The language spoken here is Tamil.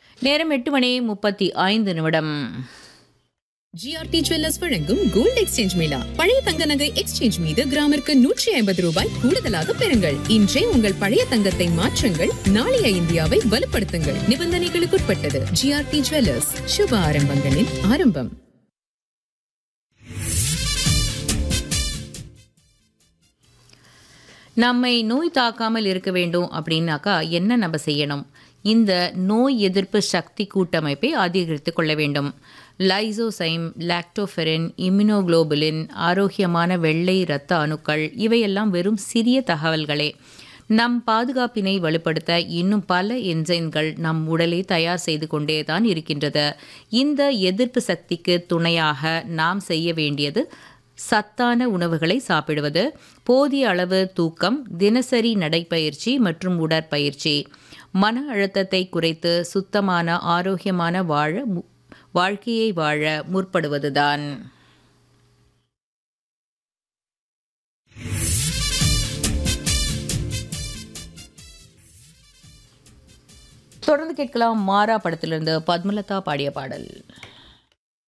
நேரம் எட்டு மணி முப்பத்தி ஐந்து நிமிடம் ஜிஆர்டி ஜுவல்லர்ஸ் வழங்கும் கோல்ட் எக்ஸ்சேஞ்ச் மேளா பழைய தங்க நகை எக்ஸ்சேஞ்ச் மீது கிராமிற்கு நூற்றி ஐம்பது ரூபாய் கூடுதலாக பெறுங்கள் இன்றே உங்கள் பழைய தங்கத்தை மாற்றுங்கள் நாளைய இந்தியாவை வலுப்படுத்துங்கள் நிபந்தனைகளுக்குட்பட்டது ஜிஆர்டி ஜுவல்லர்ஸ் சுப ஆரம்பங்களின் ஆரம்பம் நம்மை நோய் தாக்காமல் இருக்க வேண்டும் அப்படின்னாக்கா என்ன நம்ம செய்யணும் இந்த நோய் எதிர்ப்பு சக்தி கூட்டமைப்பை அதிகரித்து கொள்ள வேண்டும் லைசோசைம் லாக்டோஃபெரின் இம்யூனோகுளோபுலின் ஆரோக்கியமான வெள்ளை இரத்த அணுக்கள் இவையெல்லாம் வெறும் சிறிய தகவல்களே நம் பாதுகாப்பினை வலுப்படுத்த இன்னும் பல என்சைம்கள் நம் உடலை தயார் செய்து கொண்டே தான் இருக்கின்றது இந்த எதிர்ப்பு சக்திக்கு துணையாக நாம் செய்ய வேண்டியது சத்தான உணவுகளை சாப்பிடுவது போதிய அளவு தூக்கம் தினசரி நடைப்பயிற்சி மற்றும் உடற்பயிற்சி மன அழுத்தத்தை குறைத்து சுத்தமான ஆரோக்கியமான வாழ மு- வாழ்க்கையை வாழ முற்படுவதுதான் தொடர்ந்து கேட்கலாம் மாறா படத்திலிருந்து பத்மலதா பாடிய பாடல்